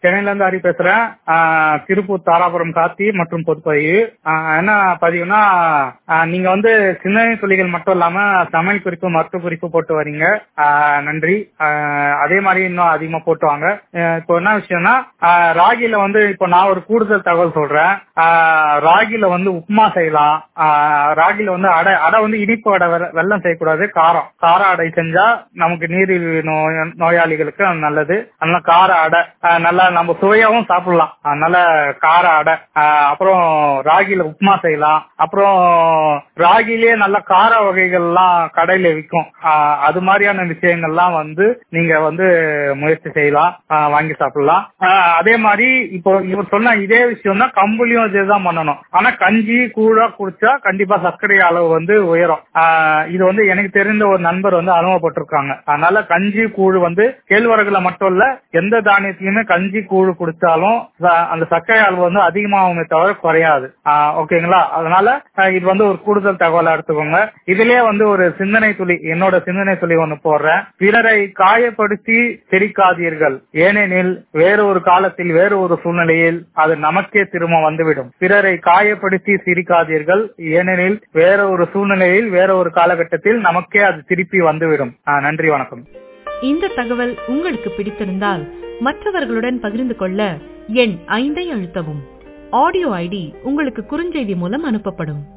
சென்னையில இருந்து ஹரி பேசுறேன் ஆஹ் திருப்பூர் தாராபுரம் கார்த்தி மற்றும் பொதுப்பதிவு ஆஹ் என்ன பதிவுனா ஆஹ் நீங்க வந்து சிந்தனை துளிகள் மட்டும் இல்லாம சமையல் குறிப்பு மருத்துவ குறிப்பு போட்டு வரீங்க ஆஹ் நன்றி ஆஹ் அதே மாதிரி இன்னும் அதிகமா போட்டு வாங்க ஆஹ் இப்போ என்ன விஷயம்னா ஆஹ் ராகில வந்து இப்போ நான் ஒரு கூடுதல் தகவல் சொல்றேன் ஆஹ் ராகில வந்து உப்புமா செய்யலாம் ஆஹ் ராகில வந்து அடை அடை வந்து இனிப்பு அடை வெ- வெல்லம் செய்யக்கூடாது காரம் கார அடை செஞ்சா நமக்கு நீரிழிவு நோய் நோயாளிகளுக்கு அது நல்லது அதனால கார அடை ஆஹ் நல்லா நம்ம சுவையாவும் சாப்பிடலாம் அதனால கார அடை ஆஹ் அப்புறம் ராகில உப்புமா செய்யலாம் அப்புறம் ராகிலேயே நல்ல கார வகைகள்லாம் கடையில விற்கும் ஆஹ் அது மாதிரியான விஷயங்கள்லாம் வந்து நீங்க வந்து முயற்சி செய்யலாம் ஆஹ் வாங்கி சாப்பிடலாம் ஆஹ் அதே மாதிரி இப்போ இவர் சொன்ன இதே விஷயம் தான் கம்புலையும் இதுதான் பண்ணணும் ஆனா கஞ்சி கூழா குடிச்சா கண்டிப்பா சர்க்கரை அளவு வந்து உயரும் ஆஹ் இது வந்து எனக்கு தெரிந்த ஒரு நண்பர் வந்து அனுபவப்பட்டிருக்காங்க அதனால கஞ்சி கூழ் வந்து கேழ்வரகுல மட்டும் இல்ல எந்த தானியத்திலுமே கஞ்சி கூழ் குடிச்சாலும் ச- அந்த சர்க்கரை அளவு வந்து அதிகமாகுமே தவிர குறையாது ஆஹ் ஓகேங்களா அதனால ஆஹ் இது வந்து ஒரு கூடுதல் தகவலா எடுத்துக்கோங்க இதுலயே வந்து ஒரு சிந்தனை துளி என்னோட சிந்தனை துளி ஒண்ணு போடுறேன் பிறரை காயப்படுத்தி சிரிக்காதீர்கள் ஏனெனில் வேறு ஒரு காலத்தில் வேறு ஒரு சூழ்நிலையில் அது நமக்கே திரும்ப வந்துவிடும் பிறரை காயப்படுத்தி சிரிக்காதீர்கள் ஏனெனில் வேற ஒரு சூழ்நிலையில் வேற ஒரு காலகட்டத்தில் நமக்கே அது திருப்பி வந்துவிடும் ஆஹ் நன்றி வணக்கம் இந்த தகவல் உங்களுக்கு பிடித்திருந்தால் மற்றவர்களுடன் பகிர்ந்து கொள்ள எண் ஐந்தை அழுத்தவும் ஆடியோ ஐடி உங்களுக்கு குறுஞ்செய்தி மூலம் அனுப்பப்படும்